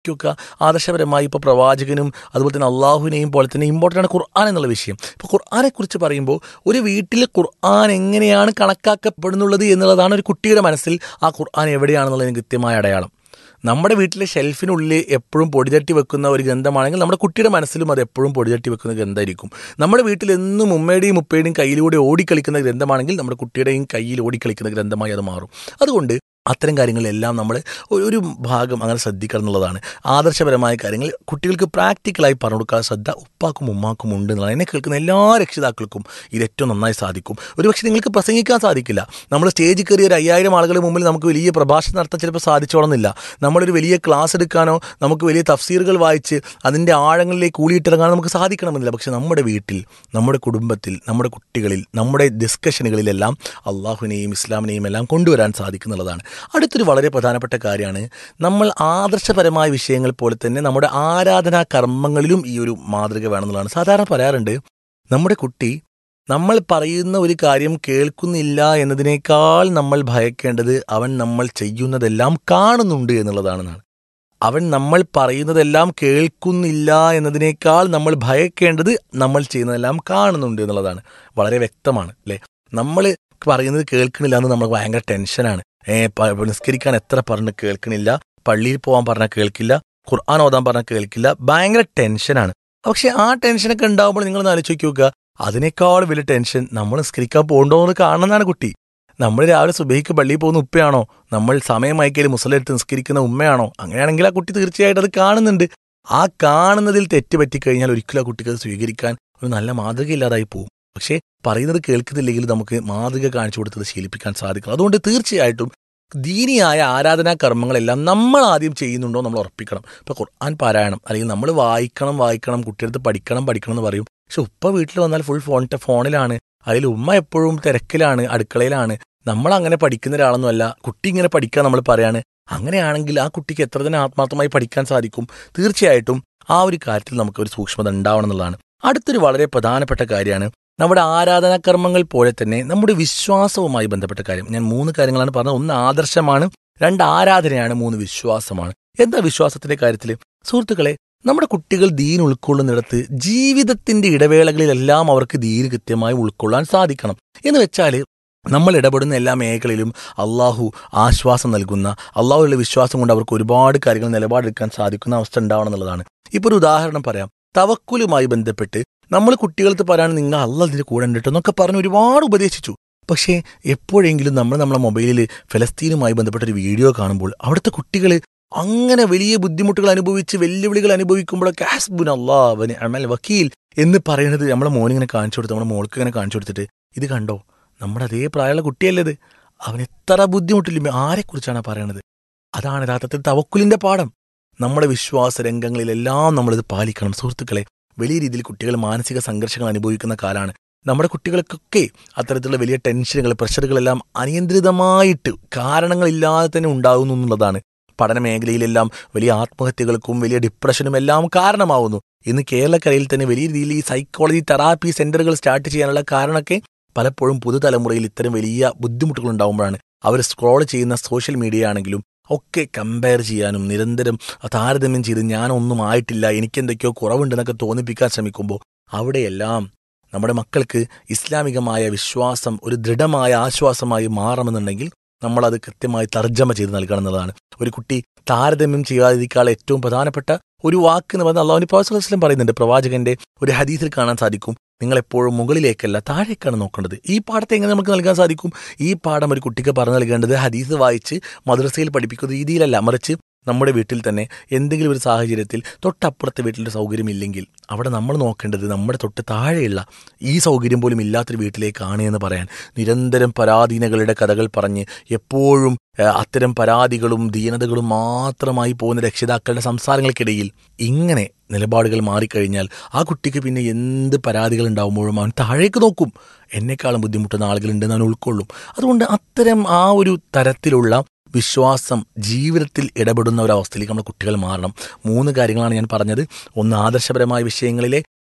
ഒക്കെ ആദർശപരമായി ഇപ്പോൾ പ്രവാചകനും അതുപോലെ തന്നെ അള്ളാഹുവിനെയും പോലെ തന്നെ ഇമ്പോർട്ടൻ്റ് ആണ് ഖുർആൻ എന്നുള്ള വിഷയം ഇപ്പോൾ ഖുർആനെ കുറിച്ച് പറയുമ്പോൾ ഒരു വീട്ടിൽ ഖുർആൻ എങ്ങനെയാണ് കണക്കാക്കപ്പെടുന്നുള്ളത് എന്നുള്ളതാണ് ഒരു കുട്ടിയുടെ മനസ്സിൽ ആ ഖുർആൻ എവിടെയാണെന്നുള്ളതിന് കൃത്യമായ അടയാളം നമ്മുടെ വീട്ടിലെ ഷെൽഫിനുള്ളിൽ എപ്പോഴും പൊടിതട്ടി വെക്കുന്ന ഒരു ഗ്രന്ഥമാണെങ്കിൽ നമ്മുടെ കുട്ടിയുടെ മനസ്സിലും അത് എപ്പോഴും പൊടിതട്ടി വെക്കുന്ന ഗ്രന്ഥമായിരിക്കും നമ്മുടെ വീട്ടിൽ എന്നും ഉമ്മയുടെയും ഉപ്പയുടെയും കയ്യിലൂടെ ഓടിക്കളിക്കുന്ന ഗ്രന്ഥമാണെങ്കിൽ നമ്മുടെ കുട്ടിയുടെയും കയ്യിൽ ഓടിക്കളിക്കുന്ന ഗ്രന്ഥമായി അത് മാറും അതുകൊണ്ട് അത്തരം കാര്യങ്ങളെല്ലാം നമ്മൾ ഒരു ഭാഗം അങ്ങനെ ശ്രദ്ധിക്കണം എന്നുള്ളതാണ് ആദർശപരമായ കാര്യങ്ങൾ കുട്ടികൾക്ക് പ്രാക്ടിക്കലായി പറഞ്ഞു കൊടുക്കാൻ ശ്രദ്ധ ഉപ്പാക്കും ഉമ്മാക്കും ഉണ്ട് എന്നുള്ളത് എന്നെ കേൾക്കുന്ന എല്ലാ രക്ഷിതാക്കൾക്കും ഇത് ഏറ്റവും നന്നായി സാധിക്കും ഒരുപക്ഷെ നിങ്ങൾക്ക് പ്രസംഗിക്കാൻ സാധിക്കില്ല നമ്മൾ സ്റ്റേജിൽ കയറി ഒരു അയ്യായിരം ആളുകളുടെ മുമ്പിൽ നമുക്ക് വലിയ പ്രഭാഷണം നടത്താൻ ചിലപ്പോൾ സാധിച്ചോണമെന്നില്ല നമ്മളൊരു വലിയ ക്ലാസ് എടുക്കാനോ നമുക്ക് വലിയ തഫ്സീറുകൾ വായിച്ച് അതിൻ്റെ ആഴങ്ങളിലേക്ക് ഊളിയിട്ടിറങ്ങാനോ നമുക്ക് സാധിക്കണമെന്നില്ല പക്ഷെ നമ്മുടെ വീട്ടിൽ നമ്മുടെ കുടുംബത്തിൽ നമ്മുടെ കുട്ടികളിൽ നമ്മുടെ ഡിസ്കഷനുകളിലെല്ലാം അള്ളാഹുവിനെയും ഇസ്ലാമിനെയും എല്ലാം കൊണ്ടുവരാൻ സാധിക്കുന്നുള്ളതാണ് അടുത്തൊരു വളരെ പ്രധാനപ്പെട്ട കാര്യമാണ് നമ്മൾ ആദർശപരമായ വിഷയങ്ങൾ പോലെ തന്നെ നമ്മുടെ ആരാധനാ കർമ്മങ്ങളിലും ഈ ഒരു മാതൃക വേണമെന്നുള്ളതാണ് സാധാരണ പറയാറുണ്ട് നമ്മുടെ കുട്ടി നമ്മൾ പറയുന്ന ഒരു കാര്യം കേൾക്കുന്നില്ല എന്നതിനേക്കാൾ നമ്മൾ ഭയക്കേണ്ടത് അവൻ നമ്മൾ ചെയ്യുന്നതെല്ലാം കാണുന്നുണ്ട് എന്നുള്ളതാണെന്നാണ് അവൻ നമ്മൾ പറയുന്നതെല്ലാം കേൾക്കുന്നില്ല എന്നതിനേക്കാൾ നമ്മൾ ഭയക്കേണ്ടത് നമ്മൾ ചെയ്യുന്നതെല്ലാം കാണുന്നുണ്ട് എന്നുള്ളതാണ് വളരെ വ്യക്തമാണ് അല്ലേ നമ്മൾ പറയുന്നത് കേൾക്കണില്ല എന്ന് നമുക്ക് ഭയങ്കര ടെൻഷനാണ് ഏ നിസ്കരിക്കാൻ എത്ര പറഞ്ഞ് കേൾക്കണില്ല പള്ളിയിൽ പോകാൻ പറഞ്ഞാൽ കേൾക്കില്ല ഖുർആൻ ഓതാൻ പറഞ്ഞാൽ കേൾക്കില്ല ഭയങ്കര ടെൻഷനാണ് പക്ഷെ ആ ടെൻഷനൊക്കെ ഉണ്ടാവുമ്പോൾ നിങ്ങൾ ആലോചിച്ച് നോക്കുക അതിനേക്കാൾ വലിയ ടെൻഷൻ നമ്മൾ നിസ്കരിക്കാൻ പോകണ്ടോ എന്ന് കാണുന്നതാണ് കുട്ടി നമ്മൾ രാവിലെ സുബൈക്ക് പള്ളിയിൽ പോകുന്ന ഉപ്പയാണോ നമ്മൾ സമയമായിക്കൽ മുസലെടുത്ത് നിസ്കരിക്കുന്ന ഉമ്മയാണോ അങ്ങനെയാണെങ്കിൽ ആ കുട്ടി തീർച്ചയായിട്ടും അത് കാണുന്നുണ്ട് ആ കാണുന്നതിൽ തെറ്റ് പറ്റിക്കഴിഞ്ഞാൽ ഒരിക്കലും ആ കുട്ടിക്ക് അത് സ്വീകരിക്കാൻ ഒരു നല്ല മാതൃകയില്ലാതായി പോകും പക്ഷേ പറയുന്നത് കേൾക്കുന്നില്ലെങ്കിൽ നമുക്ക് മാതൃക കാണിച്ചു കൊടുത്തത് ശീലിപ്പിക്കാൻ സാധിക്കും അതുകൊണ്ട് തീർച്ചയായിട്ടും ദീനിയായ ആരാധനാ കർമ്മങ്ങളെല്ലാം നമ്മൾ ആദ്യം ചെയ്യുന്നുണ്ടോ നമ്മൾ ഉറപ്പിക്കണം ഇപ്പോൾ ഖുർആൻ പാരായണം അല്ലെങ്കിൽ നമ്മൾ വായിക്കണം വായിക്കണം കുട്ടിയെടുത്ത് പഠിക്കണം പഠിക്കണം എന്ന് പറയും പക്ഷെ ഉപ്പ വീട്ടിൽ വന്നാൽ ഫുൾ ഫോൺ ഫോണിലാണ് അതിൽ ഉമ്മ എപ്പോഴും തിരക്കിലാണ് അടുക്കളയിലാണ് നമ്മൾ അങ്ങനെ പഠിക്കുന്ന ഒരാളൊന്നുമല്ല കുട്ടി ഇങ്ങനെ പഠിക്കാൻ നമ്മൾ പറയാണ് അങ്ങനെയാണെങ്കിൽ ആ കുട്ടിക്ക് എത്ര തന്നെ ആത്മാർത്ഥമായി പഠിക്കാൻ സാധിക്കും തീർച്ചയായിട്ടും ആ ഒരു കാര്യത്തിൽ നമുക്ക് ഒരു സൂക്ഷ്മത ഉണ്ടാവണം എന്നുള്ളതാണ് അടുത്തൊരു വളരെ പ്രധാനപ്പെട്ട കാര്യമാണ് നമ്മുടെ ആരാധനാകർമ്മങ്ങൾ പോലെ തന്നെ നമ്മുടെ വിശ്വാസവുമായി ബന്ധപ്പെട്ട കാര്യം ഞാൻ മൂന്ന് കാര്യങ്ങളാണ് പറഞ്ഞത് ഒന്ന് ആദർശമാണ് രണ്ട് ആരാധനയാണ് മൂന്ന് വിശ്വാസമാണ് എന്താ വിശ്വാസത്തിന്റെ കാര്യത്തിൽ സുഹൃത്തുക്കളെ നമ്മുടെ കുട്ടികൾ ദീൻ ഉൾക്കൊള്ളുന്നിടത്ത് ജീവിതത്തിന്റെ ഇടവേളകളിലെല്ലാം അവർക്ക് ദീൻ കൃത്യമായി ഉൾക്കൊള്ളാൻ സാധിക്കണം എന്ന് വെച്ചാൽ നമ്മൾ ഇടപെടുന്ന എല്ലാ മേഖലയിലും അള്ളാഹു ആശ്വാസം നൽകുന്ന അള്ളാഹുള്ള വിശ്വാസം കൊണ്ട് അവർക്ക് ഒരുപാട് കാര്യങ്ങൾ നിലപാടെടുക്കാൻ സാധിക്കുന്ന അവസ്ഥ ഉണ്ടാവണം എന്നുള്ളതാണ് ഇപ്പോൾ ഒരു ഉദാഹരണം പറയാം തവക്കുലുമായി ബന്ധപ്പെട്ട് നമ്മൾ കുട്ടികൾക്ക് പറയാൻ നിങ്ങൾ അല്ല ഇതിന്റെ കൂടെ ഉണ്ട് എന്നൊക്കെ പറഞ്ഞ് ഒരുപാട് ഉപദേശിച്ചു പക്ഷേ എപ്പോഴെങ്കിലും നമ്മൾ നമ്മളെ മൊബൈലിൽ ഫലസ്തീനുമായി ബന്ധപ്പെട്ട ഒരു വീഡിയോ കാണുമ്പോൾ അവിടുത്തെ കുട്ടികൾ അങ്ങനെ വലിയ ബുദ്ധിമുട്ടുകൾ അനുഭവിച്ച് വെല്ലുവിളികൾ അനുഭവിക്കുമ്പോഴൊക്കെ ഹാസ്ബുൻ അള്ളാഹ് അമൽ വക്കീൽ എന്ന് പറയുന്നത് നമ്മളെ മോനിങ്ങനെ കാണിച്ചു കൊടുത്ത് നമ്മുടെ മോൾക്ക് ഇങ്ങനെ കാണിച്ചു കൊടുത്തിട്ട് ഇത് കണ്ടോ നമ്മുടെ അതേ പ്രായമുള്ള കുട്ടിയല്ലേത് അവൻ എത്ര ബുദ്ധിമുട്ടില്ല ആരെക്കുറിച്ചാണ് പറയണത് അതാണ് യഥാർത്ഥത്തിൽ തവക്കുലിന്റെ പാഠം നമ്മുടെ വിശ്വാസ രംഗങ്ങളിലെല്ലാം നമ്മളിത് പാലിക്കണം സുഹൃത്തുക്കളെ വലിയ രീതിയിൽ കുട്ടികൾ മാനസിക സംഘർഷങ്ങൾ അനുഭവിക്കുന്ന കാലമാണ് നമ്മുടെ കുട്ടികൾക്കൊക്കെ അത്തരത്തിലുള്ള വലിയ ടെൻഷനുകൾ പ്രഷറുകളെല്ലാം അനിയന്ത്രിതമായിട്ട് കാരണങ്ങളില്ലാതെ തന്നെ ഉണ്ടാകുന്നു എന്നുള്ളതാണ് പഠന മേഖലയിലെല്ലാം വലിയ ആത്മഹത്യകൾക്കും വലിയ ഡിപ്രഷനും എല്ലാം കാരണമാവുന്നു ഇന്ന് കേരളക്കരയിൽ തന്നെ വലിയ രീതിയിൽ ഈ സൈക്കോളജി തെറാപ്പി സെന്ററുകൾ സ്റ്റാർട്ട് ചെയ്യാനുള്ള കാരണമൊക്കെ പലപ്പോഴും പുതുതലമുറയിൽ ഇത്തരം വലിയ ബുദ്ധിമുട്ടുകൾ ഉണ്ടാകുമ്പോഴാണ് അവർ സ്ക്രോൾ ചെയ്യുന്ന സോഷ്യൽ മീഡിയ ആണെങ്കിലും ഒക്കെ കമ്പയർ ചെയ്യാനും നിരന്തരം താരതമ്യം ചെയ്ത് ഞാനൊന്നും ആയിട്ടില്ല എനിക്കെന്തൊക്കെയോ കുറവുണ്ടെന്നൊക്കെ തോന്നിപ്പിക്കാൻ ശ്രമിക്കുമ്പോൾ അവിടെയെല്ലാം നമ്മുടെ മക്കൾക്ക് ഇസ്ലാമികമായ വിശ്വാസം ഒരു ദൃഢമായ ആശ്വാസമായി മാറണമെന്നുണ്ടെങ്കിൽ നമ്മളത് കൃത്യമായി തർജ്ജമ ചെയ്ത് നൽകണം എന്നുള്ളതാണ് ഒരു കുട്ടി താരതമ്യം ചെയ്യാതിരിക്കാനുള്ള ഏറ്റവും പ്രധാനപ്പെട്ട ഒരു വാക്ക് എന്ന് പറഞ്ഞാൽ അള്ളാഹുനി പ്രവാസലം പറയുന്നുണ്ട് പ്രവാചകന്റെ ഒരു ഹദീസിൽ കാണാൻ സാധിക്കും നിങ്ങൾ എപ്പോഴും മുകളിലേക്കല്ല താഴേക്കാണ് നോക്കേണ്ടത് ഈ പാഠത്തെ എങ്ങനെ നമുക്ക് നൽകാൻ സാധിക്കും ഈ പാഠം ഒരു കുട്ടിക്ക് പറഞ്ഞു നൽകേണ്ടത് ഹദീസ് വായിച്ച് മദ്രസയിൽ പഠിപ്പിക്കുന്ന രീതിയിലല്ല മറിച്ച് നമ്മുടെ വീട്ടിൽ തന്നെ എന്തെങ്കിലും ഒരു സാഹചര്യത്തിൽ തൊട്ടപ്പുറത്തെ വീട്ടിലൊരു സൗകര്യമില്ലെങ്കിൽ അവിടെ നമ്മൾ നോക്കേണ്ടത് നമ്മുടെ തൊട്ട് താഴെയുള്ള ഈ സൗകര്യം പോലും ഇല്ലാത്തൊരു വീട്ടിലേക്കാണ് എന്ന് പറയാൻ നിരന്തരം പരാധീനകളുടെ കഥകൾ പറഞ്ഞ് എപ്പോഴും അത്തരം പരാതികളും ദീനതകളും മാത്രമായി പോകുന്ന രക്ഷിതാക്കളുടെ സംസാരങ്ങൾക്കിടയിൽ ഇങ്ങനെ നിലപാടുകൾ മാറിക്കഴിഞ്ഞാൽ ആ കുട്ടിക്ക് പിന്നെ എന്ത് പരാതികൾ ഉണ്ടാകുമ്പോഴും അവൻ താഴേക്ക് നോക്കും എന്നെക്കാളും ബുദ്ധിമുട്ടുന്ന ആളുകളുണ്ടെന്ന് അവൻ ഉൾക്കൊള്ളും അതുകൊണ്ട് അത്തരം ആ ഒരു തരത്തിലുള്ള വിശ്വാസം ജീവിതത്തിൽ ഇടപെടുന്ന ഒരവസ്ഥയിലേക്ക് നമ്മുടെ കുട്ടികൾ മാറണം മൂന്ന് കാര്യങ്ങളാണ് ഞാൻ പറഞ്ഞത് ഒന്ന് ആദർശപരമായ വിഷയങ്ങളിലെ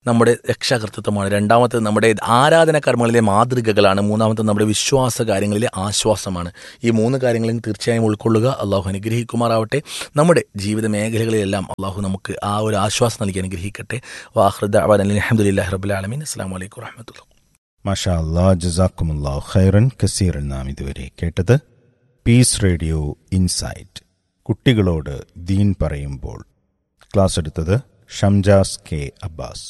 നമ്മുടെ രക്ഷാകർത്തൃത്വമാണ് രണ്ടാമത്തെ നമ്മുടെ ആരാധന കർമ്മങ്ങളിലെ മാതൃകകളാണ് മൂന്നാമത്തെ നമ്മുടെ വിശ്വാസ കാര്യങ്ങളിലെ ആശ്വാസമാണ് ഈ മൂന്ന് കാര്യങ്ങളും തീർച്ചയായും ഉൾക്കൊള്ളുക അള്ളാഹു അനുഗ്രഹിക്കുമാറാവട്ടെ നമ്മുടെ ജീവിത മേഖലകളിലെല്ലാം അള്ളാഹു നമുക്ക് ആ ഒരു ആശ്വാസം നൽകി അനുഗ്രഹിക്കട്ടെ വാഹൃദ അലഹമുല്ലാ റബുലാലമീൻ അസ്സാം വലൈക്കും വാഹമത്തുള്ള മഷാ അല്ലാ ജസാക്കുമുല്ലാ ഖൈറൻ കസീറൻ നാം ഇതുവരെ കേട്ടത് പീസ് റേഡിയോ ഇൻസൈറ്റ് കുട്ടികളോട് ദീൻ പറയുമ്പോൾ ക്ലാസ് എടുത്തത് Shamjas K Abbas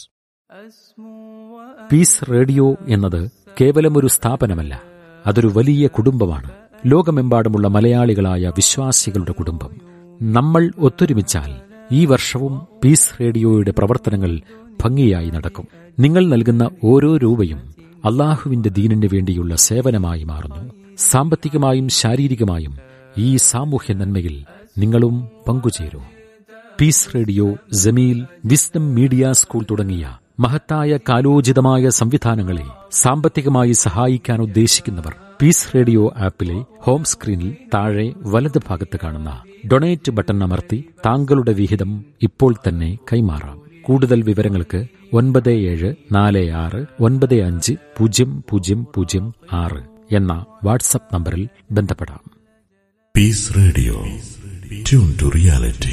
peace radio എന്നത് കേവലം ഒരു സ്ഥാപനമല്ല അതൊരു വലിയ കുടുംബമാണ് ലോകമെമ്പാടുമുള്ള മലയാളികളായ വിശ്വാസികളുടെ കുടുംബം നമ്മൾ ഒത്തൊരുമിച്ചാൽ ഈ വർഷവും പീസ് റേഡിയോയുടെ പ്രവർത്തനങ്ങൾ ഭംഗിയായി നടക്കും നിങ്ങൾ നൽകുന്ന ഓരോ രൂപയും അള്ളാഹുവിന്റെ ദീനിന് വേണ്ടിയുള്ള സേവനമായി മാറുന്നു സാമ്പത്തികമായും ശാരീരികമായും ഈ സാമൂഹ്യ നന്മയിൽ നിങ്ങളും പങ്കുചേരൂ peace radio Jameel wisdom media school തുടങ്ങിയ മഹത്തായ കാലോചിതമായ സംവിധാനങ്ങളെ സാമ്പത്തികമായി സഹായിക്കാൻ ഉദ്ദേശിക്കുന്നവർ പീസ് റേഡിയോ ആപ്പിലെ ഹോം സ്ക്രീനിൽ താഴെ വലത് ഭാഗത്ത് കാണുന്ന ഡൊണേറ്റ് ബട്ടൺ അമർത്തി താങ്കളുടെ വിഹിതം ഇപ്പോൾ തന്നെ കൈമാറാം കൂടുതൽ വിവരങ്ങൾക്ക് ഒൻപത് ഏഴ് നാല് ആറ് ഒൻപത് അഞ്ച് പൂജ്യം പൂജ്യം പൂജ്യം ആറ് എന്ന വാട്സപ്പ് നമ്പറിൽ ബന്ധപ്പെടാം Peace Radio. Tune to reality.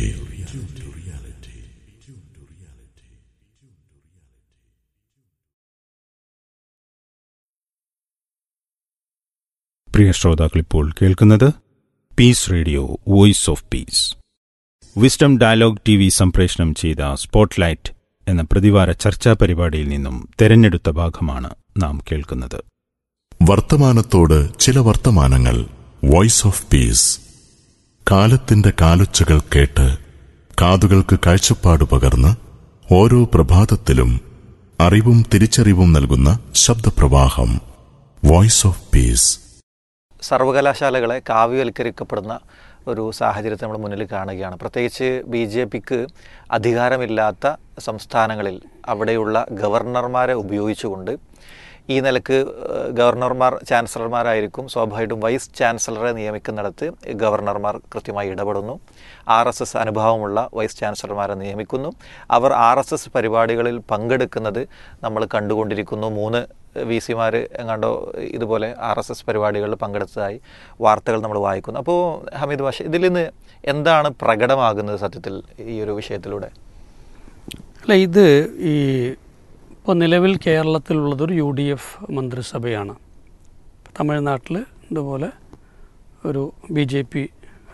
പ്രിയ ശ്രോതാക്കൾ ഇപ്പോൾ കേൾക്കുന്നത് peace radio voice of peace wisdom dialogue T V സംപ്രേഷണം ചെയ്ത സ്പോട്ട്ലൈറ്റ് എന്ന പ്രതിവാര ചർച്ചാ പരിപാടിയിൽ നിന്നും തെരഞ്ഞെടുത്ത ഭാഗമാണ് നാം കേൾക്കുന്നത് വർത്തമാനത്തോട് ചില വർത്തമാനങ്ങൾ വോയിസ് ഓഫ് പീസ് കാലത്തിന്റെ കാലൊച്ചകൾ കേട്ട് കാതുകൾക്ക് കാഴ്ചപ്പാട് പകർന്ന് ഓരോ പ്രഭാതത്തിലും അറിവും തിരിച്ചറിവും നൽകുന്ന ശബ്ദപ്രവാഹം വോയിസ് ഓഫ് പീസ് സർവകലാശാലകളെ കാവ്യവൽക്കരിക്കപ്പെടുന്ന ഒരു സാഹചര്യത്തെ നമ്മൾ മുന്നിൽ കാണുകയാണ് പ്രത്യേകിച്ച് ബി ജെ പിക്ക് അധികാരമില്ലാത്ത സംസ്ഥാനങ്ങളിൽ അവിടെയുള്ള ഗവർണർമാരെ ഉപയോഗിച്ചുകൊണ്ട് ഈ നിലക്ക് ഏഹ്, ഗവർണർമാർ ചാൻസലർമാരായിരിക്കും സ്വാഭാവികമായിട്ടും വൈസ് ചാൻസലറെ നിയമിക്കുന്നിടത്ത് ഗവർണർമാർ കൃത്യമായി ഇടപെടുന്നു ആർ എസ് എസ് അനുഭവമുള്ള വൈസ് ചാൻസലർമാരെ നിയമിക്കുന്നു അവർ ആർ എസ് എസ് പരിപാടികളിൽ പങ്കെടുക്കുന്നത് നമ്മൾ കണ്ടുകൊണ്ടിരിക്കുന്നു മൂന്ന് വി സിമാർ എങ്ങാണ്ടോ ഇതുപോലെ ആർ എസ് എസ് പരിപാടികളിൽ പങ്കെടുത്തതായി വാർത്തകൾ നമ്മൾ വായിക്കുന്നു അപ്പോൾ ഹമീദ് ബാഷ ഇതിൽ നിന്ന് എന്താണ് പ്രകടമാകുന്നത് സത്യത്തിൽ ഈ ഒരു വിഷയത്തിലൂടെ അല്ല ഇത് ഈ ഇപ്പോൾ നിലവിൽ കേരളത്തിലുള്ളതൊരു യു ഡി എഫ് മന്ത്രിസഭയാണ് തമിഴ്നാട്ടിൽ ഇതുപോലെ ഒരു ബി ജെ പി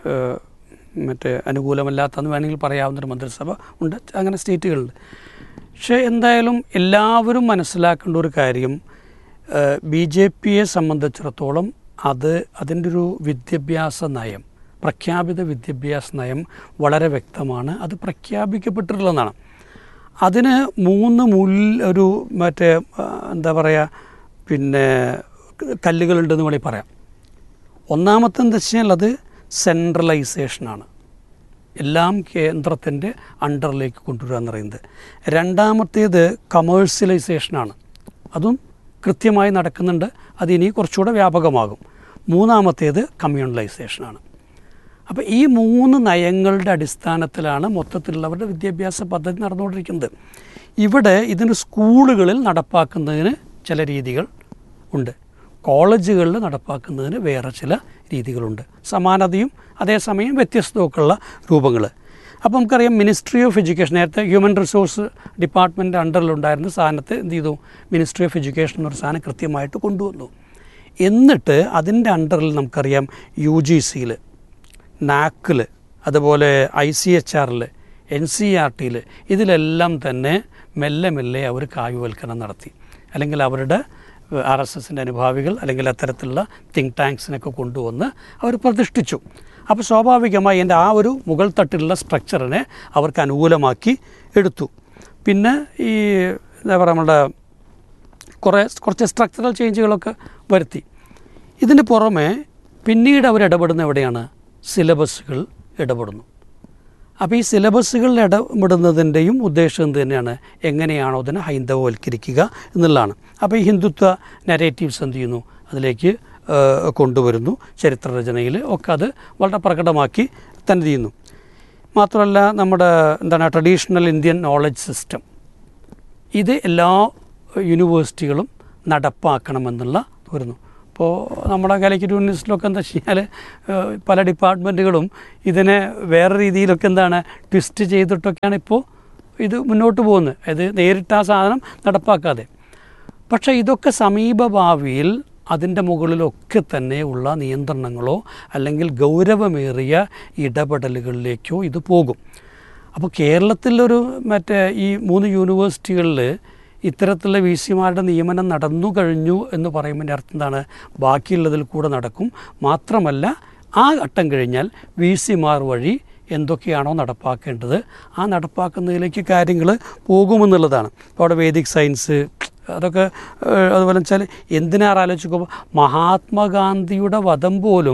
മറ്റേ അനുകൂലമല്ലാത്തെന്ന് വേണമെങ്കിൽ പറയാവുന്നൊരു മന്ത്രിസഭ ഉണ്ട് അങ്ങനെ സ്റ്റേറ്റുകളുണ്ട് പക്ഷേ എന്തായാലും എല്ലാവരും മനസ്സിലാക്കേണ്ട ഒരു കാര്യം ബി ജെ പിയെ സംബന്ധിച്ചിടത്തോളം അത് അതിൻ്റെ ഒരു വിദ്യാഭ്യാസ നയം പ്രഖ്യാപിത വിദ്യാഭ്യാസ നയം വളരെ വ്യക്തമാണ് അത് പ്രഖ്യാപിക്കപ്പെട്ടിട്ടുള്ളതാണ് അതിന് മൂന്ന് മുൽ ഒരു മറ്റേ ആ, എന്താ പറയുക പിന്നെ കല്ലുകളുണ്ടെന്ന് വേണമെങ്കിൽ പറയാം ഒന്നാമത്തെ എന്താ വെച്ചാൽ അത് സെൻട്രലൈസേഷനാണ് എല്ലാം കേന്ദ്രത്തിൻ്റെ അണ്ടറിലേക്ക് കൊണ്ടുവരിക എന്ന് പറയുന്നത് രണ്ടാമത്തേത് കമേഴ്സ്യലൈസേഷനാണ് അതും കൃത്യമായി നടക്കുന്നുണ്ട് അത് ഇനി കുറച്ചുകൂടെ വ്യാപകമാകും മൂന്നാമത്തേത് കമ്മ്യൂണലൈസേഷനാണ് അപ്പോൾ ഈ മൂന്ന് നയങ്ങളുടെ അടിസ്ഥാനത്തിലാണ് മൊത്തത്തിലുള്ളവരുടെ വിദ്യാഭ്യാസ പദ്ധതി നടന്നുകൊണ്ടിരിക്കുന്നത് ഇവിടെ ഇതിന് സ്കൂളുകളിൽ നടപ്പാക്കുന്നതിന് ചില രീതികൾ ഉണ്ട് കോളേജുകളിൽ നടപ്പാക്കുന്നതിന് വേറെ ചില രീതികളുണ്ട് സമാനതയും അതേസമയം വ്യത്യസ്തമൊക്കെയുള്ള രൂപങ്ങൾ അപ്പോൾ നമുക്കറിയാം മിനിസ്ട്രി ഓഫ് എഡ്യൂക്കേഷൻ നേരത്തെ ഹ്യൂമൻ റിസോഴ്സ് ഡിപ്പാർട്ട്മെൻറ്റ് അണ്ടറിലുണ്ടായിരുന്ന സാധനത്തെ എന്ത് ചെയ്തു മിനിസ്ട്രി ഓഫ് എഡ്യൂക്കേഷൻ എന്നൊരു സാധനം കൃത്യമായിട്ട് കൊണ്ടുവന്നു എന്നിട്ട് അതിൻ്റെ അണ്ടറിൽ നമുക്കറിയാം യു ജി സിയിൽ നാക്കിൽ അതുപോലെ ഐ സി എച്ച് ആറിൽ എൻ സി ആർ ടിയിൽ ഇതിലെല്ലാം തന്നെ മെല്ലെ മെല്ലെ അവർ കാവ്യവൽക്കരണം നടത്തി അല്ലെങ്കിൽ അവരുടെ ആർ എസ് എസിൻ്റെ അനുഭാവികൾ അല്ലെങ്കിൽ അത്തരത്തിലുള്ള തിങ്ക് ടാങ്ക്സിനൊക്കെ കൊണ്ടുവന്ന് അവർ പ്രതിഷ്ഠിച്ചു അപ്പോൾ സ്വാഭാവികമായി എൻ്റെ ആ ഒരു മുകൾ തട്ടിലുള്ള സ്ട്രക്ചറിനെ അവർക്ക് അനുകൂലമാക്കി എടുത്തു പിന്നെ ഈ എന്താ പറയുക നമ്മുടെ കുറേ കുറച്ച് സ്ട്രക്ചറൽ ചേഞ്ചുകളൊക്കെ വരുത്തി ഇതിന് പുറമെ പിന്നീട് അവർ ഇടപെടുന്ന എവിടെയാണ് സിലബസുകൾ ഇടപെടുന്നു അപ്പോൾ ഈ സിലബസുകളിൽ ഇടപെടുന്നതിൻ്റെയും ഉദ്ദേശം എന്ത് തന്നെയാണ് എങ്ങനെയാണോ അതിനെ ഹൈന്ദവവൽക്കരിക്കുക എന്നുള്ളതാണ് അപ്പോൾ ഈ ഹിന്ദുത്വ നെറേറ്റീവ്സ് എന്ത് ചെയ്യുന്നു അതിലേക്ക് ആ, കൊണ്ടുവരുന്നു ചരിത്രരചനയിൽ ഒക്കെ അത് വളരെ പ്രകടമാക്കി തന്നെ ചെയ്യുന്നു മാത്രമല്ല നമ്മുടെ എന്താണ് ട്രഡീഷണൽ ഇന്ത്യൻ നോളജ് സിസ്റ്റം ഇത് എല്ലാ യൂണിവേഴ്സിറ്റികളും നടപ്പാക്കണമെന്നുള്ള വരുന്നു ഇപ്പോൾ നമ്മുടെ കാലിക്കറ്റ് യൂണിവേഴ്സിറ്റിയിലൊക്കെ എന്താ വെച്ച് കഴിഞ്ഞാൽ ഏഹ്, പല ഡിപ്പാർട്ട്മെൻറ്റുകളും ഇതിനെ വേറെ രീതിയിലൊക്കെ എന്താണ് ട്വിസ്റ്റ് ചെയ്തിട്ടൊക്കെയാണ് ഇപ്പോൾ ഇത് മുന്നോട്ട് പോകുന്നത് അത് നേരിട്ട് ആ സാധനം നടപ്പാക്കാതെ പക്ഷേ ഇതൊക്കെ സമീപ ഭാവിയിൽ അതിൻ്റെ മുകളിലൊക്കെ തന്നെ ഉള്ള നിയന്ത്രണങ്ങളോ അല്ലെങ്കിൽ ഗൗരവമേറിയ ഇടപെടലുകളിലേക്കോ ഇത് പോകും അപ്പോൾ കേരളത്തിലൊരു മറ്റേ ഈ മൂന്ന് യൂണിവേഴ്സിറ്റികളിൽ ഇത്തരത്തിലുള്ള വി സിമാരുടെ നിയമനം നടന്നു കഴിഞ്ഞു എന്ന് പറയുന്നതിൻ്റെ അർത്ഥം എന്താണ് ബാക്കിയുള്ളതിൽ കൂടെ നടക്കും മാത്രമല്ല ആ ഘട്ടം കഴിഞ്ഞാൽ വി സിമാർ വഴി എന്തൊക്കെയാണോ നടപ്പാക്കേണ്ടത് ആ നടപ്പാക്കുന്നതിലേക്ക് കാര്യങ്ങൾ പോകുമെന്നുള്ളതാണ് ഇപ്പോൾ അവിടെ വേദിക് സയൻസ് അതൊക്കെ ഏഹ്, അതുപോലെ വെച്ചാൽ എന്തിനാറ് ആലോചിച്ച് നോക്കുമ്പോൾ മഹാത്മാഗാന്ധിയുടെ വധം പോലും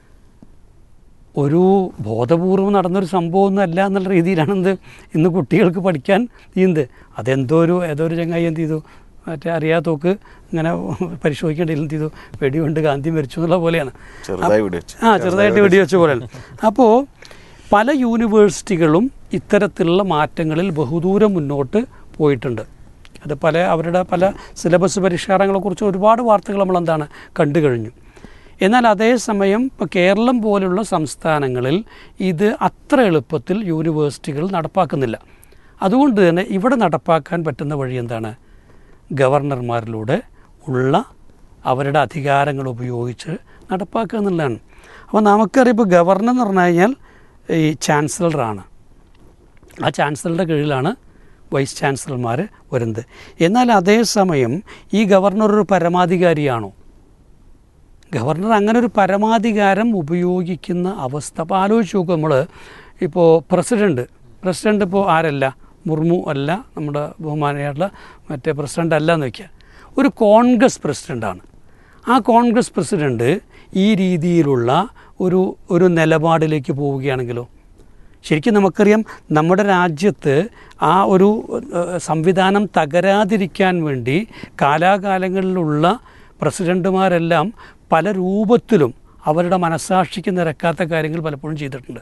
ഒരു ബോധപൂർവം നടന്നൊരു സംഭവമൊന്നും അല്ല എന്നുള്ള രീതിയിലാണ് എന്ത് ഇന്ന് കുട്ടികൾക്ക് പഠിക്കാൻ ചെയ്യുന്നത് അതെന്തോ ഒരു ഏതോ ഒരു ചങ്ങായി എന്ത് ചെയ്തു മറ്റേ അറിയാത്തൊക്കെ ഇങ്ങനെ പരിശോധിക്കേണ്ടതിൽ എന്ത് ചെയ്തു വെടികൊണ്ട് ഗാന്ധി മരിച്ചു എന്നുള്ള പോലെയാണ് ചെറുതായി വെടിവെച്ചു. ആ ചെറുതായിട്ട് വെടിവെച്ച പോലെയാണ് അപ്പോൾ പല യൂണിവേഴ്സിറ്റികളും ഇത്തരത്തിലുള്ള മാറ്റങ്ങളിൽ ബഹുദൂരം മുന്നോട്ട് പോയിട്ടുണ്ട് അത് പല അവരുടെ പല സിലബസ് പരിഷ്കാരങ്ങളെക്കുറിച്ച് ഒരുപാട് വാർത്തകൾ നമ്മൾ എന്താണ് കണ്ടു കഴിഞ്ഞു എന്നാൽ അതേസമയം ഇപ്പോൾ കേരളം പോലുള്ള സംസ്ഥാനങ്ങളിൽ ഇത് അത്ര എളുപ്പത്തിൽ യൂണിവേഴ്സിറ്റികൾ നടപ്പാക്കുന്നില്ല അതുകൊണ്ട് തന്നെ ഇവിടെ നടപ്പാക്കാൻ പറ്റുന്ന വഴി എന്താണ് ഗവർണർമാരിലൂടെ ഉള്ള അവരുടെ അധികാരങ്ങൾ ഉപയോഗിച്ച് നടപ്പാക്കുക എന്നുള്ളതാണ് അപ്പോൾ നമുക്കറിയാം ഇപ്പോൾ ഗവർണർ എന്ന് പറഞ്ഞു കഴിഞ്ഞാൽ ഈ ചാൻസലറാണ് ആ ചാൻസലറുടെ കീഴിലാണ് വൈസ് ചാൻസലർമാർ വരുന്നത് എന്നാൽ അതേസമയം ഈ ഗവർണർ ഒരു പരമാധികാരിയാണോ ഗവർണർ അങ്ങനെ ഒരു പരമാധികാരം ഉപയോഗിക്കുന്ന അവസ്ഥ അപ്പോൾ ആലോചിച്ച് നോക്കും നമ്മൾ ഇപ്പോൾ പ്രസിഡൻറ്റ് പ്രസിഡൻറ്റ് ഇപ്പോൾ ആരല്ല മുർമു അല്ല നമ്മുടെ ബഹുമാനമായിട്ടുള്ള മറ്റേ പ്രസിഡൻ്റ് അല്ല എന്ന് വയ്ക്കുക ഒരു കോൺഗ്രസ് പ്രസിഡൻ്റാണ് ആ കോൺഗ്രസ് പ്രസിഡൻറ്റ് ഈ രീതിയിലുള്ള ഒരു ഒരു നിലപാടിലേക്ക് പോവുകയാണെങ്കിലോ ശരിക്കും നമുക്കറിയാം നമ്മുടെ രാജ്യത്ത് ആ ഒരു ഏഹ്, സംവിധാനം തകരാതിരിക്കാൻ വേണ്ടി കാലാകാലങ്ങളിലുള്ള പ്രസിഡൻറ്റുമാരെല്ലാം പല രൂപത്തിലും അവരുടെ മനസാക്ഷിക്ക് നിരക്കാത്ത കാര്യങ്ങൾ പലപ്പോഴും ചെയ്തിട്ടുണ്ട്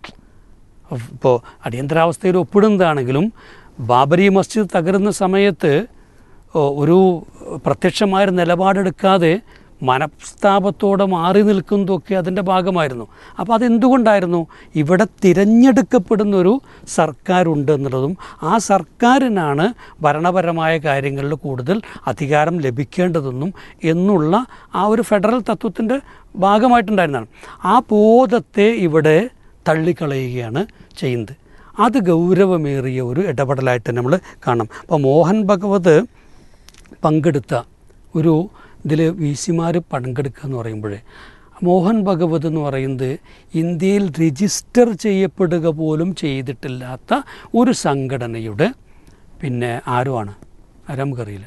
ഇപ്പോൾ അടിയന്തരാവസ്ഥയിൽ ഒപ്പിടുന്നതാണെങ്കിലും ബാബരി മസ്ജിദ് തകരുന്ന സമയത്ത് ഓ, ഒരു പ്രത്യക്ഷമായ ഒരു നിലപാടെടുക്കാതെ മനസ്താപത്തോടെ മാറി നിൽക്കുന്നതൊക്കെ അതിൻ്റെ ഭാഗമായിരുന്നു അപ്പോൾ അതെന്തുകൊണ്ടായിരുന്നു ഇവിടെ തിരഞ്ഞെടുക്കപ്പെടുന്ന ഒരു സർക്കാരുണ്ട് എന്നുള്ളതും ആ സർക്കാരിനാണ് ഭരണപരമായ കാര്യങ്ങളിൽ കൂടുതൽ അധികാരം ലഭിക്കേണ്ടതെന്നും എന്നുള്ള ആ ഒരു ഫെഡറൽ തത്വത്തിൻ്റെ ഭാഗമായിട്ടുണ്ടായിരുന്നതാണ് ആ ബോധത്തെ ഇവിടെ തള്ളിക്കളയുകയാണ് ചെയ്യുന്നത് അത് ഗൗരവമേറിയ ഒരു ഇടപെടലായിട്ട് നമ്മൾ കാണണം അപ്പോൾ മോഹൻ ഭഗവത് പങ്കെടുത്ത ഒരു ഇതിൽ വി സിമാർ പങ്കെടുക്കുക എന്ന് പറയുമ്പോഴേ മോഹൻ ഭഗവത് എന്ന് പറയുന്നത് ഇന്ത്യയിൽ രജിസ്റ്റർ ചെയ്യപ്പെടുക പോലും ചെയ്തിട്ടില്ലാത്ത ഒരു സംഘടനയുടെ പിന്നെ ആരുമാണ് ആരാ നമുക്കറിയില്ല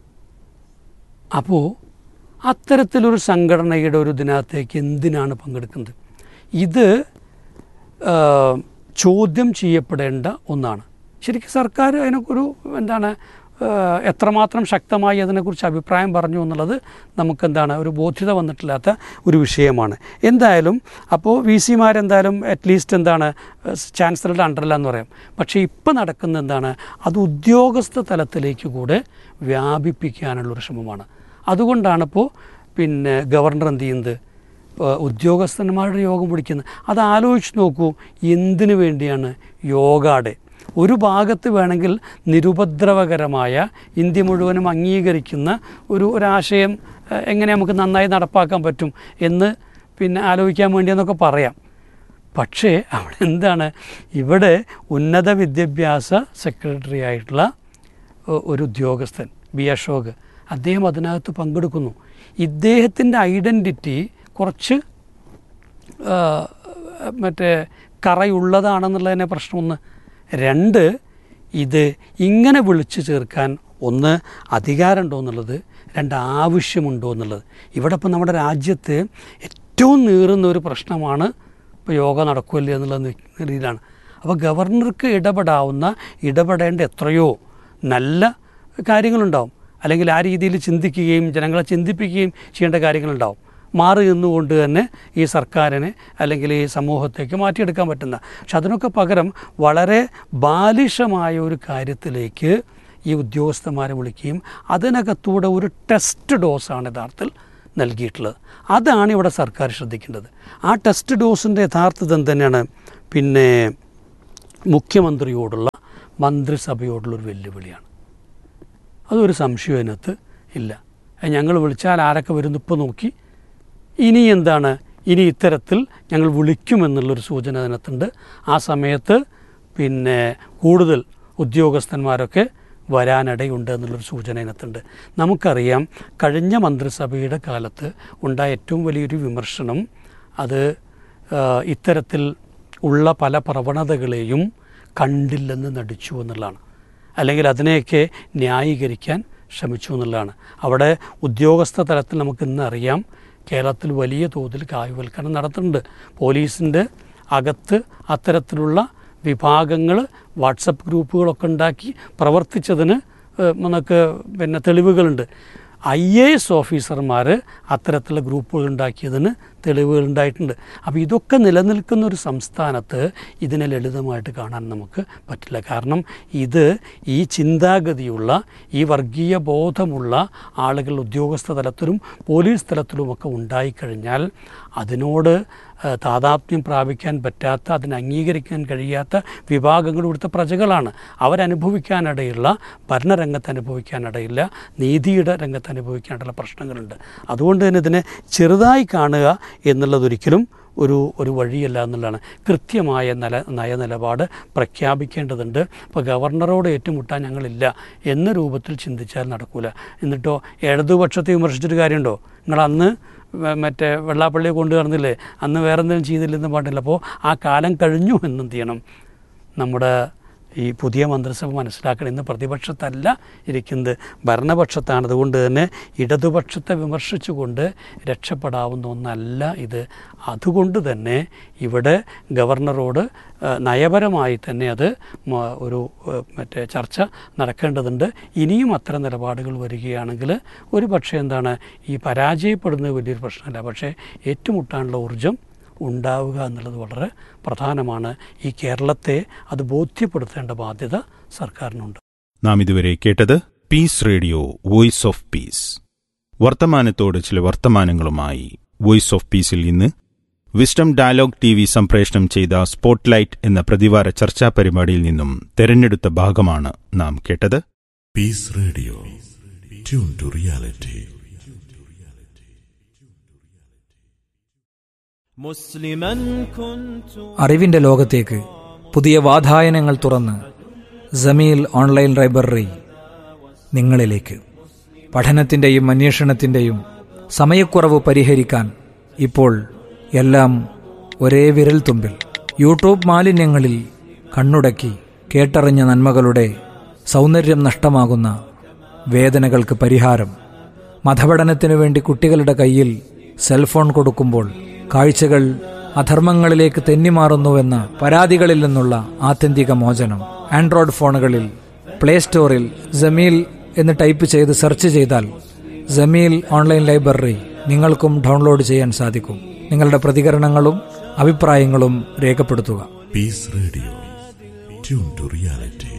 അപ്പോൾ അത്തരത്തിലൊരു സംഘടനയുടെ ഒരു ഇതിനകത്തേക്ക് എന്തിനാണ് പങ്കെടുക്കുന്നത് ഇത് ആ, ചോദ്യം ചെയ്യപ്പെടേണ്ട ഒന്നാണ് ശരിക്കും സർക്കാർ അതിനൊരു എന്താണ് ആ, എത്രമാത്രം ശക്തമായി അതിനെക്കുറിച്ച് അഭിപ്രായം പറഞ്ഞു എന്നുള്ളത് നമുക്കെന്താണ് ഒരു ബോധ്യത വന്നിട്ടില്ലാത്ത ഒരു വിഷയമാണ് എന്തായാലും അപ്പോൾ വി സിമാരെന്തായാലും അറ്റ്ലീസ്റ്റ് എന്താണ് ചാൻസലറുടെ അണ്ടറിലാന്ന് പറയാം പക്ഷേ ഇപ്പോൾ നടക്കുന്ന എന്താണ് അത് ഉദ്യോഗസ്ഥ തലത്തിലേക്ക് കൂടെ വ്യാപിപ്പിക്കാനുള്ളൊരു ശ്രമമാണ് അതുകൊണ്ടാണ് ഇപ്പോൾ പിന്നെ ഗവർണർ എന്ത് ചെയ്യുന്നത് ഏഹ് ഉദ്യോഗസ്ഥന്മാരുടെ യോഗം വിളിക്കുന്നത് അത് ആലോചിച്ച് നോക്കൂ എന്തിനു വേണ്ടിയാണ് യോഗയുടെ ഒരു ഭാഗത്ത് വേണമെങ്കിൽ നിരുപദ്രവകരമായ ഇന്ത്യ മുഴുവനും അംഗീകരിക്കുന്ന ഒരു ഒരാശയം ഏഹ് എങ്ങനെ നമുക്ക് നന്നായി നടപ്പാക്കാൻ പറ്റും എന്ന് പിന്നെ ആലോചിക്കാൻ വേണ്ടിയെന്നൊക്കെ പറയാം പക്ഷേ അവിടെ എന്താണ് ഇവിടെ ഉന്നത വിദ്യാഭ്യാസ സെക്രട്ടറി ആയിട്ടുള്ള ഒ- ഒരു ഉദ്യോഗസ്ഥൻ ബി അശോക് അദ്ദേഹം അതിനകത്ത് പങ്കെടുക്കുന്നു ഇദ്ദേഹത്തിൻ്റെ ഐഡൻറ്റിറ്റി കുറച്ച് ആ, മറ്റേ കറയുള്ളതാണെന്നുള്ളതിനെ പ്രശ്നം ഒന്ന് രണ്ട് ഇത് ഇങ്ങനെ വിളിച്ചു ചേർക്കാൻ ഒന്ന് അധികാരമുണ്ടോ എന്നുള്ളത് രണ്ട് ആവശ്യമുണ്ടോ എന്നുള്ളത് ഇവിടെ ഇപ്പം നമ്മുടെ രാജ്യത്ത് ഏറ്റവും നീറുന്ന ഒരു പ്രശ്നമാണ് ഇപ്പോൾ യോഗ നടക്കുമല്ലേ എന്നുള്ള രീതിയിലാണ് അപ്പോൾ ഗവർണർക്ക് ഇടപെടാവുന്ന ഇടപെടേണ്ട എത്രയോ നല്ല കാര്യങ്ങളുണ്ടാവും അല്ലെങ്കിൽ ആ രീതിയിൽ ചിന്തിക്കുകയും ജനങ്ങളെ ചിന്തിപ്പിക്കുകയും ചെയ്യേണ്ട കാര്യങ്ങളുണ്ടാവും മാറി നിന്നുകൊണ്ട് തന്നെ ഈ സർക്കാരിനെ അല്ലെങ്കിൽ ഈ സമൂഹത്തേക്ക് മാറ്റിയെടുക്കാൻ പറ്റുന്ന പക്ഷെ അതിനൊക്കെ പകരം വളരെ ബാലിഷമായ ഒരു കാര്യത്തിലേക്ക് ഈ ഉദ്യോഗസ്ഥന്മാരെ വിളിക്കുകയും അതിനകത്തൂടെ ഒരു ടെസ്റ്റ് ഡോസാണ് യഥാർത്ഥത്തിൽ നൽകിയിട്ടുള്ളത് അതാണ് ഇവിടെ സർക്കാർ ശ്രദ്ധിക്കേണ്ടത് ആ ടെസ്റ്റ് ഡോസിൻ്റെ യഥാർത്ഥം തന്നെയാണ് പിന്നെ മുഖ്യമന്ത്രിയോടുള്ള മന്ത്രിസഭയോടുള്ളൊരു വെല്ലുവിളിയാണ് അതൊരു സംശയം അതിനകത്ത് ഇല്ല അത് ഞങ്ങൾ വിളിച്ചാൽ ആരൊക്കെ വരുന്നു ഇപ്പോൾ നോക്കി ഇനി എന്താണ് ഇനി ഇത്തരത്തിൽ ഞങ്ങൾ വിളിക്കുമെന്നുള്ളൊരു സൂചന അതിനകത്തുണ്ട് ആ സമയത്ത് പിന്നെ കൂടുതൽ ഉദ്യോഗസ്ഥന്മാരൊക്കെ വരാനിടയുണ്ട് എന്നുള്ളൊരു സൂചന അതിനകത്തുണ്ട് നമുക്കറിയാം കഴിഞ്ഞ മന്ത്രിസഭയുടെ കാലത്ത് ഉണ്ടായ ഏറ്റവും വലിയൊരു വിമർശനം അത് ആ, ഇത്തരത്തിൽ ഉള്ള പല പ്രവണതകളെയും കണ്ടില്ലെന്ന് നടിച്ചു എന്നുള്ളതാണ് അല്ലെങ്കിൽ അതിനെയൊക്കെ ന്യായീകരിക്കാൻ ശ്രമിച്ചു എന്നുള്ളതാണ് അവിടെ ഉദ്യോഗസ്ഥ തലത്തിൽ നമുക്ക് ഇന്ന് അറിയാം കേരളത്തിൽ വലിയ തോതിൽ കായ്വൽക്കരണം നടത്തുന്നുണ്ട് പോലീസിൻ്റെ അകത്ത് അത്തരത്തിലുള്ള വിഭാഗങ്ങൾ വാട്സപ്പ് ഗ്രൂപ്പുകളൊക്കെ ഉണ്ടാക്കി പ്രവർത്തിച്ചതിന് ഏഹ്, നമുക്ക് പിന്നെ തെളിവുകളുണ്ട് ഐ എ എസ് ഓഫീസർമാർ അത്തരത്തിലുള്ള ഗ്രൂപ്പുകൾ ഉണ്ടാക്കിയതിന് തെളിവുകൾ ഉണ്ടായിട്ടുണ്ട് അപ്പോൾ ഇതൊക്കെ നിലനിൽക്കുന്ന ഒരു സംസ്ഥാനത്ത് ഇതിനെ ലളിതമായിട്ട് കാണാൻ നമുക്ക് പറ്റില്ല കാരണം ഇത് ഈ ചിന്താഗതിയുള്ള ഈ വർഗീയ ബോധമുള്ള ആളുകൾ ഉദ്യോഗസ്ഥ തലത്തിലും പോലീസ് തലത്തിലുമൊക്കെ ഉണ്ടായിക്കഴിഞ്ഞാൽ അതിനോട് ഏഹ്, താതാത്മ്യം പ്രാപിക്കാൻ പറ്റാത്ത അതിനെ അംഗീകരിക്കാൻ കഴിയാത്ത വിഭാഗങ്ങൾ ഇവിടുത്തെ പ്രജകളാണ് അവരനുഭവിക്കാനിടയുള്ള ഭരണരംഗത്ത് അനുഭവിക്കാനിടയില്ല നീതിയുടെ രംഗത്ത് അനുഭവിക്കാനിടയുള്ള പ്രശ്നങ്ങളുണ്ട് അതുകൊണ്ട് തന്നെ ഇതിനെ ചെറുതായി കാണുക എന്നുള്ളതൊരിക്കലും ഒരു ഒരു വഴിയല്ല എന്നുള്ളതാണ് കൃത്യമായ നില നയനിലപാട് പ്രഖ്യാപിക്കേണ്ടതുണ്ട് ഇപ്പോൾ ഗവർണറോട് ഏറ്റുമുട്ടാൻ ഞങ്ങളില്ല എന്ന രൂപത്തിൽ ചിന്തിച്ചാൽ നടക്കൂല എന്നിട്ടോ ഇടതുപക്ഷത്തെ വിമർശിച്ചിട്ട് കാര്യമുണ്ടോ നിങ്ങൾ അന്ന് വ- മറ്റേ വെള്ളാപ്പള്ളിയെ കൊണ്ടു നടന്നില്ലേ അന്ന് വേറെ എന്തെങ്കിലും ചെയ്തില്ലെന്ന് പാടില്ല അപ്പോൾ ആ കാലം കഴിഞ്ഞു എന്നെന്ത് ചെയ്യണം നമ്മുടെ ഈ പുതിയ മന്ത്രിസഭ മനസ്സിലാക്കണം ഇന്ന് പ്രതിപക്ഷത്തല്ല ഇരിക്കുന്നത് ഭരണപക്ഷത്താണ് അതുകൊണ്ട് തന്നെ ഇടതുപക്ഷത്തെ വിമർശിച്ചുകൊണ്ട് രക്ഷപ്പെടാവുന്ന ഒന്നല്ല ഇത് അതുകൊണ്ട് തന്നെ ഇവിടെ ഗവർണറോട് ആ, നയപരമായി തന്നെ അത് മ- ഒരു ആ, മറ്റേ ചർച്ച നടക്കേണ്ടതുണ്ട് ഇനിയും അത്തരം നിലപാടുകൾ വരികയാണെങ്കിൽ ഒരു പക്ഷേ എന്താണ് ഈ പരാജയപ്പെടുന്നത് വലിയൊരു പ്രശ്നമല്ല പക്ഷേ ഏറ്റുമുട്ടാനുള്ള ഊർജം ഉണ്ടാവുക എന്നുള്ളത് വളരെ പ്രധാനമാണ് ഈ കേരളത്തെ അത് ബോധ്യപ്പെടുത്തേണ്ട ബാധ്യത സർക്കാരിനുണ്ട് നാം ഇതുവരെ കേട്ടത് peace radio voice of peace വർത്തമാനത്തോട് ചില വർത്തമാനങ്ങളുമായി വോയിസ് ഓഫ് പീസിൽ ഇന്ന് വിസ്ഡം ഡയലോഗ് ടി വി സംപ്രേഷണം ചെയ്ത സ്പോട്ട്ലൈറ്റ് എന്ന പ്രതിവാര ചർച്ചാ പരിപാടിയിൽ നിന്നും തെരഞ്ഞെടുത്ത ഭാഗമാണ് നാം കേട്ടത് Peace Radio. Tune to reality. مسلما كنت അറിവിന്റെ ലോകത്തേക്ക് പുതിയ വാതായനങ്ങൾ തുറന്ന് ജമീൽ ഓൺലൈൻ ലൈബ്രറി നിങ്ങളിലേക്ക് പഠനത്തിൻ്റെയും അന്വേഷണത്തിൻ്റെയും സമയക്കുറവ് പരിഹരിക്കാൻ ഇപ്പോൾ എല്ലാം ഒരേ വിരൽ തുമ്പിൽ യൂട്യൂബ് മാലിന്യങ്ങളിൽ കണ്ണുടക്കി കേട്ടറിഞ്ഞ നന്മകളുടെ സൗന്ദര്യം നഷ്ടമാകുന്ന വേദനകൾക്ക് പരിഹാരം മതപഠനത്തിനു വേണ്ടി കുട്ടികളുടെ കയ്യിൽ സെൽഫോൺ കൊടുക്കുമ്പോൾ കാഴ്ചകൾ അധർമ്മങ്ങളിലേക്ക് തെന്നിമാറുന്നുവെന്ന പരാതികളിൽ നിന്നുള്ള ആത്യന്തിക മോചനം ആൻഡ്രോയിഡ് ഫോണുകളിൽ പ്ലേ സ്റ്റോറിൽ ജമീൽ എന്ന് ടൈപ്പ് ചെയ്ത് സെർച്ച് ചെയ്താൽ ജമീൽ ഓൺലൈൻ ലൈബ്രറി നിങ്ങൾക്കും ഡൗൺലോഡ് ചെയ്യാൻ സാധിക്കും നിങ്ങളുടെ പ്രതികരണങ്ങളും അഭിപ്രായങ്ങളും രേഖപ്പെടുത്തുക Peace Radio. Tune to reality.